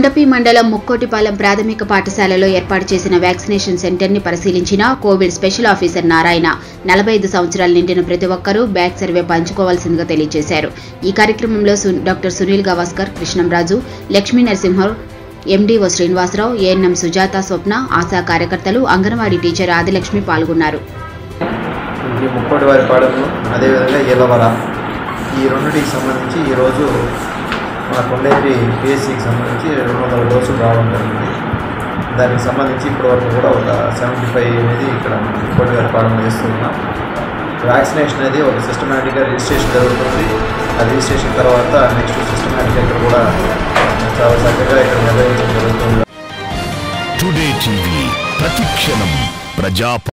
మండపి మండలం ముక్కోటిపాలెం ప్రాథమిక పాఠశాలలో ఏర్పాటు చేసిన వ్యాక్సినేషన్ సెంటర్ ని పరిశీలించిన కోవిడ్ స్పెషల్ ఆఫీసర్ నారాయణ నలభై ఐదు సంవత్సరాలు నిండిన ప్రతి ఒక్కరూ బ్యాక్ సర్వే పంచుకోవాల్సిందిగా తెలియజేశారు ఈ కార్యక్రమంలో సు- doctor Sunil Gavaskar Krishnamraju Lakshmi Narasimhar MDO Srinivasarao ANM Sujatha Swapna ASHA కార్యకర్తలు అంగన్వాడీ టీచర్ ఆదిలక్ష్మి పాల్గొన్నారు ఈ ముక్కోటి వారి పాడము అదేవిధంగా ఏలవర ఈ రెండింటికి సంబంధించి ఈరోజు మన కొండేరి పిఎస్సికి సంబంధించి రెండు వందల డోసులు రావడం జరిగింది దానికి సంబంధించి ఇప్పటి వరకు కూడా ఒక సెవెంటీ ఫైవ్ అనేది ఇక్కడ ముక్కోటి వారి పాడం వేస్తున్నాం వ్యాక్సినేషన్ అనేది ఒక సిస్టమేటిక్గా రిజిస్ట్రేషన్ జరుగుతుంది ఆ రిజిస్ట్రేషన్ తర్వాత నెక్స్ట్ సిస్టమేటిక్గా ఇక్కడ కూడా చాలా చక్కగా ఇక్కడ నిర్వహించడం జరుగుతుంది టుడే టీవీ ప్రతిక్షణం ప్రజా